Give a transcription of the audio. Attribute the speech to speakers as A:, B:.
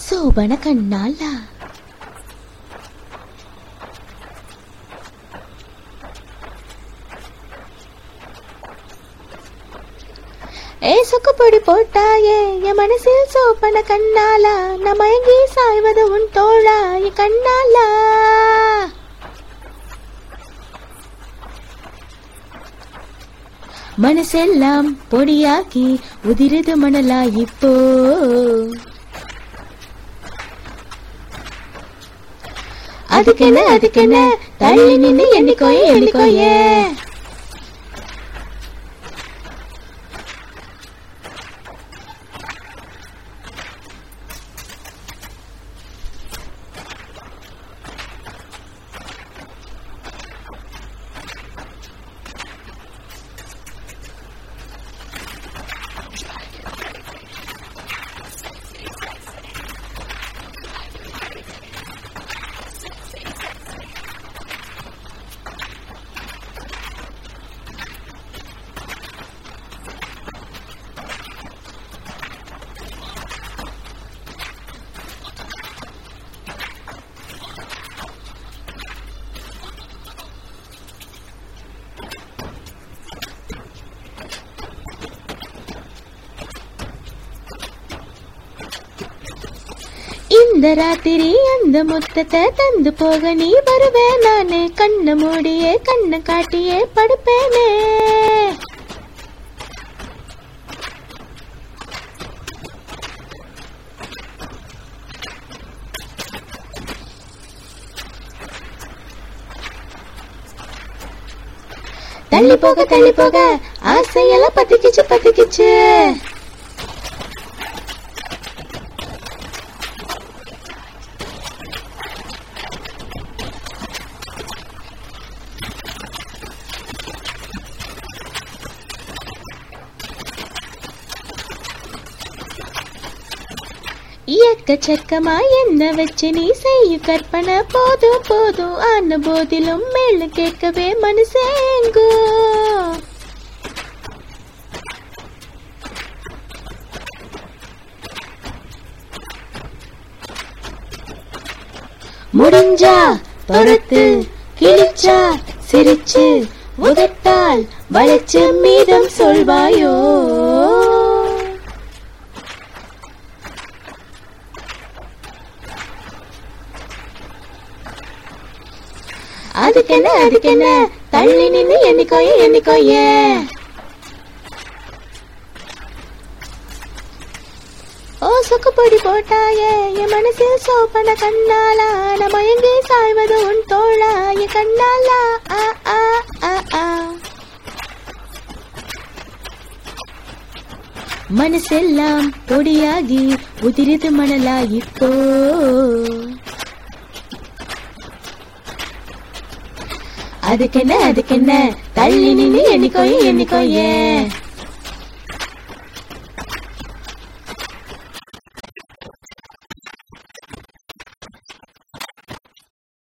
A: சோபன கண்ணாலா ஏ சொக்குப்பொடி போட்டாயே என் மனசில் சோப்பன கண்ணாலா நான் மயங்கி சாய்வது உன் தோழா என் கண்ணாலா மனசெல்லாம் பொடியாக்கி உதிருது மணலா இப்போ அதுக்கென்ன அதுக்கென்ன தள்ளி நின்னு எண்ணிக்கோயே எண்ணிக்கோயே இந்த ராத்திரி அந்த முத்தத்தை தந்து போக நீ வருவே நானே கண்ண மூடியே கண்ண காட்டியே படுப்பேனே தள்ளி போக தள்ளி போக ஆசையெல்லாம் பத்திக்கிச்சு பத்திக்கிச்சு எக்கச்சக்கமா என்ன வச்சு நீ செய்யும் கற்பனை போதும் போதும் ஆன போதிலும் மேல கேட்கவே மனசேங்கோ முடிஞ்சா பொறுத்து கிழிச்சா சிரிச்சு உதட்டால் வளைச்சு மீதம் சொல்வாயோ அதுக்கென்ன அதுக்கென்ன தள்ளி நின்னு எண்ணிக்கோயே எண்ணிக்கோயே ஓ சொக்குப்பொடி போட்டாயே என் மனசில் சோப்பன கண்ணாலா நான் மயங்கி சாய்வது உன் தோழா என் கண்ணாலா ஆ ஆ ஆ ஆ மனசெல்லாம் பொடியாகி உதிரிது மணலா இப்போ அதுக்கென்ன அதுக்கென்ன தள்ளி நின்னு எண்ணிக்கோயே எண்ணிக்கோயே